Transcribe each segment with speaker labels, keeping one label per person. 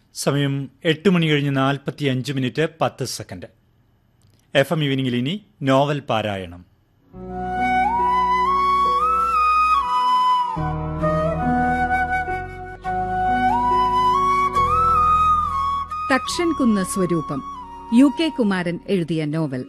Speaker 1: സമയം എട്ട് മണി കഴിഞ്ഞ് നാൽപ്പത്തി അഞ്ച് മിനിറ്റ് പത്ത് സെക്കൻഡ് എഫ് എം ഈവനിങ്ങിൽ ഇനി നോവൽ പാരായണം
Speaker 2: തക്ഷൻകുന്ന് സ്വരൂപം യു കെ കുമാരൻ എഴുതിയ നോവൽ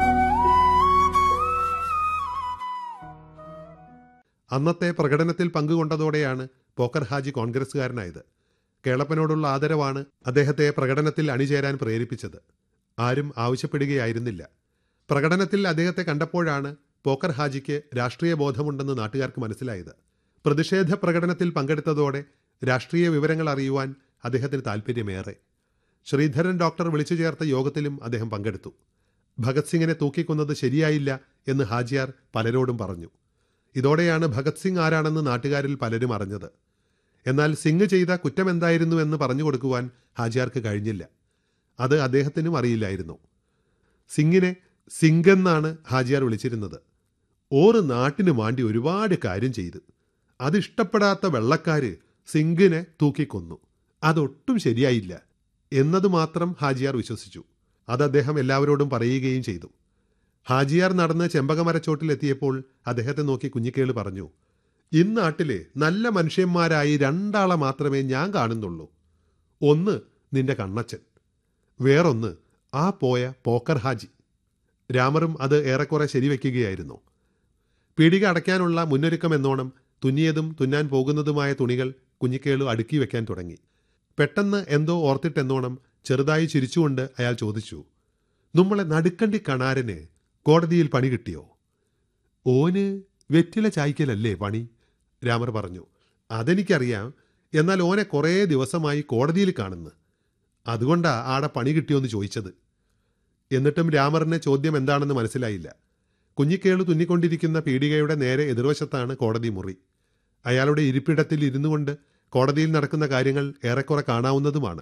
Speaker 3: അന്നത്തെ പ്രകടനത്തിൽ പങ്കുകൊണ്ടതോടെയാണ് പോക്കർ ഹാജി കോൺഗ്രസുകാരനായത് കേളപ്പനോടുള്ള ആദരവാണ് അദ്ദേഹത്തെ പ്രകടനത്തിൽ അണിചേരാൻ പ്രേരിപ്പിച്ചത് ആരും ആവശ്യപ്പെടുകയായിരുന്നില്ല പ്രകടനത്തിൽ അദ്ദേഹത്തെ കണ്ടപ്പോഴാണ് പോക്കർ ഹാജിക്ക് രാഷ്ട്രീയ ബോധമുണ്ടെന്ന് നാട്ടുകാർക്ക് മനസ്സിലായത് പ്രതിഷേധ പ്രകടനത്തിൽ പങ്കെടുത്തതോടെ രാഷ്ട്രീയ വിവരങ്ങൾ അറിയുവാൻ അദ്ദേഹത്തിന് താൽപ്പര്യമേറെ ശ്രീധരൻ ഡോക്ടർ വിളിച്ചു ചേർത്ത യോഗത്തിലും അദ്ദേഹം പങ്കെടുത്തു ഭഗത് സിംഗിനെ തൂക്കിക്കൊന്നത് ശരിയായില്ല എന്ന് ഹാജിയാർ പലരോടും പറഞ്ഞു ഇതോടെയാണ് ഭഗത് സിംഗ് ആരാണെന്ന് നാട്ടുകാരിൽ പലരും അറിഞ്ഞത് എന്നാൽ സിംഗ് ചെയ്ത കുറ്റമെന്തായിരുന്നു എന്ന് പറഞ്ഞു കൊടുക്കുവാൻ ഹാജിയാർക്ക് കഴിഞ്ഞില്ല അത് അദ്ദേഹത്തിനും അറിയില്ലായിരുന്നു സിംഗിനെ സിംഗ് എന്നാണ് ഹാജിയാർ വിളിച്ചിരുന്നത് ഓറ് നാട്ടിനു വേണ്ടി ഒരുപാട് കാര്യം ചെയ്ത് അതിഷ്ടപ്പെടാത്ത വെള്ളക്കാര് സിംഗിനെ തൂക്കിക്കൊന്നു അതൊട്ടും ശരിയായില്ല എന്നത് മാത്രം ഹാജിയാർ വിശ്വസിച്ചു അത് അദ്ദേഹം എല്ലാവരോടും പറയുകയും ചെയ്തു ഹാജിയാർ നടന്ന് ചെമ്പകമരച്ചോട്ടിലെത്തിയപ്പോൾ അദ്ദേഹത്തെ നോക്കി കുഞ്ഞിക്കേള് പറഞ്ഞു ഇന്നാട്ടിലെ നല്ല മനുഷ്യന്മാരായി രണ്ടാളെ മാത്രമേ ഞാൻ കാണുന്നുള്ളൂ ഒന്ന് നിന്റെ കണ്ണച്ചൻ വേറൊന്ന് ആ പോയ പോക്കർ ഹാജി രാമറും അത് ഏറെക്കുറെ ശരിവെക്കുകയായിരുന്നു പീടിക അടയ്ക്കാനുള്ള മുന്നൊരുക്കം എന്നോണം തുന്നിയതും തുന്നാൻ പോകുന്നതുമായ തുണികൾ കുഞ്ഞിക്കേളു അടുക്കി വെക്കാൻ തുടങ്ങി പെട്ടെന്ന് എന്തോ ഓർത്തിട്ടെന്നോണം ചെറുതായി ചിരിച്ചുകൊണ്ട് അയാൾ ചോദിച്ചു നമ്മളെ നടുക്കണ്ടി കണാരന് കോടതിയിൽ പണി കിട്ടിയോ ഓന് വെറ്റില ചായ്ക്കലല്ലേ പണി രാമർ പറഞ്ഞു അതെനിക്കറിയാം എന്നാൽ ഓനെ കുറേ ദിവസമായി കോടതിയിൽ കാണുന്നു അതുകൊണ്ടാ ആടെ പണി കിട്ടിയോന്ന് ചോദിച്ചത് എന്നിട്ടും രാമറിന് ചോദ്യം എന്താണെന്ന് മനസ്സിലായില്ല കുഞ്ഞിക്കേളു തുന്നിക്കൊണ്ടിരിക്കുന്ന പീടികയുടെ നേരെ എതിർവശത്താണ് കോടതി മുറി അയാളുടെ ഇരിപ്പിടത്തിൽ ഇരുന്നു കൊണ്ട് കോടതിയിൽ നടക്കുന്ന കാര്യങ്ങൾ ഏറെക്കുറെ കാണാവുന്നതുമാണ്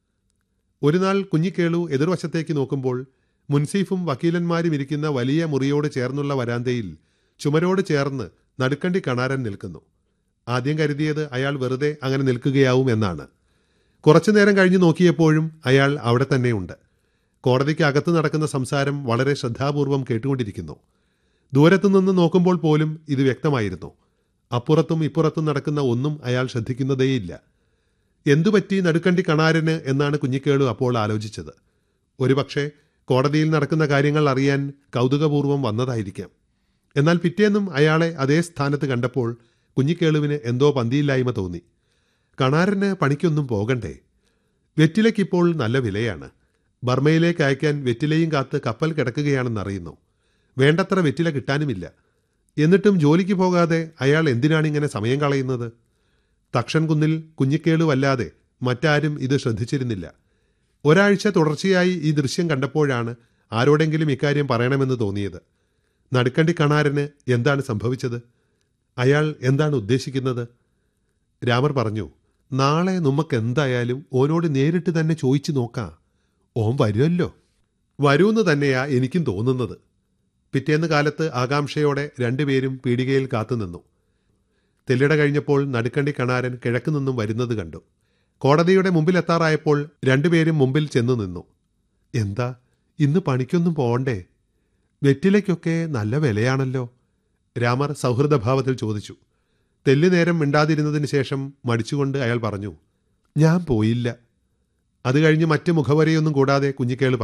Speaker 3: ഒരു നാൾ കുഞ്ഞിക്കേളു എതിർവശത്തേക്ക് നോക്കുമ്പോൾ മുൻസീഫും വക്കീലന്മാരും ഇരിക്കുന്ന വലിയ മുറിയോട് ചേർന്നുള്ള വരാന്തയിൽ ചുമരോട് ചേർന്ന് നടുക്കണ്ടി കണാരൻ നിൽക്കുന്നു ആദ്യം കരുതിയത് അയാൾ വെറുതെ അങ്ങനെ നിൽക്കുകയാവും എന്നാണ് കുറച്ചു നേരം കഴിഞ്ഞ് നോക്കിയപ്പോഴും അയാൾ അവിടെ തന്നെയുണ്ട് കോടതിക്ക് അകത്ത് നടക്കുന്ന സംസാരം വളരെ ശ്രദ്ധാപൂർവം കേട്ടുകൊണ്ടിരിക്കുന്നു ദൂരത്തു നിന്ന് നോക്കുമ്പോൾ പോലും ഇത് വ്യക്തമായിരുന്നു അപ്പുറത്തും ഇപ്പുറത്തും നടക്കുന്ന ഒന്നും അയാൾ ശ്രദ്ധിക്കുന്നതേയില്ല എന്തുപറ്റി നടുക്കണ്ടി കണാരന് എന്നാണ് കുഞ്ഞിക്കേളു അപ്പോൾ ആലോചിച്ചത് ഒരുപക്ഷെ കോടതിയിൽ നടക്കുന്ന കാര്യങ്ങൾ അറിയാൻ കൗതുകപൂർവ്വം വന്നതായിരിക്കാം എന്നാൽ പിറ്റേന്നും അയാളെ അതേ സ്ഥാനത്ത് കണ്ടപ്പോൾ കുഞ്ഞിക്കേളുവിന് എന്തോ പന്തിയില്ലായ്മ തോന്നി കണാരന് പണിക്കൊന്നും പോകണ്ടേ വെറ്റിലയ്ക്കിപ്പോൾ നല്ല വിലയാണ് ബർമയിലേക്ക് അയക്കാൻ വെറ്റിലയും കാത്ത് കപ്പൽ കിടക്കുകയാണെന്നറിയുന്നു വേണ്ടത്ര വെറ്റില കിട്ടാനുമില്ല എന്നിട്ടും ജോലിക്ക് പോകാതെ അയാൾ എന്തിനാണിങ്ങനെ സമയം കളയുന്നത് തക്ഷൻകുന്നിൽ കുഞ്ഞിക്കേളുവല്ലാതെ മറ്റാരും ഇത് ശ്രദ്ധിച്ചിരുന്നില്ല ഒരാഴ്ച തുടർച്ചയായി ഈ ദൃശ്യം കണ്ടപ്പോഴാണ് ആരോടെങ്കിലും ഇക്കാര്യം പറയണമെന്ന് തോന്നിയത് നടുക്കണ്ടി കണാരന് എന്താണ് സംഭവിച്ചത് അയാൾ എന്താണ് ഉദ്ദേശിക്കുന്നത് രാമർ പറഞ്ഞു നാളെ നമുക്ക് എന്തായാലും ഓനോട് നേരിട്ട് തന്നെ ചോദിച്ചു നോക്കാം ഓൻ വരുമല്ലോ വരൂന്ന് തന്നെയാ എനിക്കും തോന്നുന്നത് പിറ്റേന്ന് കാലത്ത് ആകാംക്ഷയോടെ രണ്ടുപേരും പീടികയിൽ കാത്തുനിന്നു തെല്ലിട കഴിഞ്ഞപ്പോൾ നടുക്കണ്ടി കണാരൻ കിഴക്ക് നിന്നും വരുന്നത് കണ്ടു കോടതിയുടെ മുമ്പിലെത്താറായപ്പോൾ രണ്ടുപേരും മുമ്പിൽ ചെന്നു നിന്നു എന്താ ഇന്ന് പണിക്കൊന്നും പോണ്ടേ വെറ്റിലയ്ക്കൊക്കെ നല്ല വിലയാണല്ലോ രാമർ സൗഹൃദഭാവത്തിൽ ചോദിച്ചു തെല്ലുനേരം മിണ്ടാതിരുന്നതിന് ശേഷം മടിച്ചുകൊണ്ട് അയാൾ പറഞ്ഞു ഞാൻ പോയില്ല അത് കഴിഞ്ഞ് മറ്റ് മുഖവരെയൊന്നും കൂടാതെ കുഞ്ഞിക്കേള്